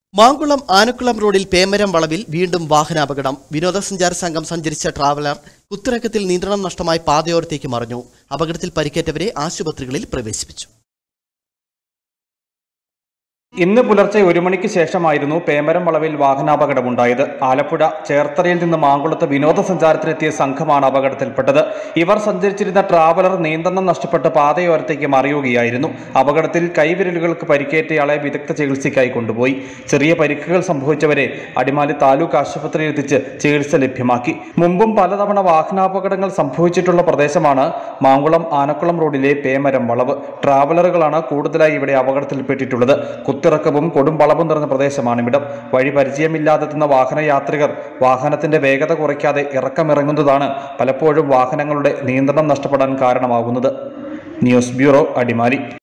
മാങ്കുളം ആനക്കുളം റോഡിൽ പേമരം വളവിൽ വീണ്ടും വാഹനാപകടം വിനോദസഞ്ചാര സംഘം സഞ്ചരിച്ച ട്രാവലർ കുത്തിറക്കത്തിൽ നിയന്ത്രണം നഷ്ടമായി പാതയോരത്തേക്ക് മറിഞ്ഞു അപകടത്തിൽ പരിക്കേറ്റവരെ ആശുപത്രികളിൽ പ്രവേശിപ്പിച്ചു ഇന്ന് പുലർച്ചെ ഒരു മണിക്ക് ശേഷമായിരുന്നു പേമരം വളവിൽ വാഹനാപകടമുണ്ടായത് ആലപ്പുഴ ചേർത്തലയിൽ നിന്ന് മാങ്കുളത്ത് വിനോദസഞ്ചാരത്തിനെത്തിയ സംഘമാണ് അപകടത്തിൽപ്പെട്ടത് ഇവർ സഞ്ചരിച്ചിരുന്ന ട്രാവലർ നിയന്ത്രണം നഷ്ടപ്പെട്ട് പാതയോരത്തേക്ക് മറിയുകയായിരുന്നു അപകടത്തിൽ കൈവിരലുകൾക്ക് പരിക്കേറ്റയാളെ വിദഗ്ധ ചികിത്സയ്ക്കായി കൊണ്ടുപോയി ചെറിയ പരിക്കുകൾ സംഭവിച്ചവരെ അടിമാലി താലൂക്ക് ആശുപത്രിയിൽ എത്തിച്ച് ചികിത്സ ലഭ്യമാക്കി മുമ്പും പലതവണ വാഹനാപകടങ്ങൾ സംഭവിച്ചിട്ടുള്ള പ്രദേശമാണ് മാങ്കുളം ആനക്കുളം റോഡിലെ പേമരം വളവ് ട്രാവലറുകളാണ് കൂടുതലായി ഇവിടെ അപകടത്തിൽപ്പെട്ടിട്ടുള്ളത് കുത്തിറക്കവും കൊടും വളവും നിറഞ്ഞ പ്രദേശമാണ് ഇവിടം വഴി പരിചയമില്ലാതെത്തുന്ന വാഹനയാത്രികർ വാഹനത്തിന്റെ വേഗത കുറയ്ക്കാതെ ഇറക്കമിറങ്ങുന്നതാണ് പലപ്പോഴും വാഹനങ്ങളുടെ നിയന്ത്രണം നഷ്ടപ്പെടാൻ കാരണമാകുന്നത് ന്യൂസ് ബ്യൂറോ അടിമാലി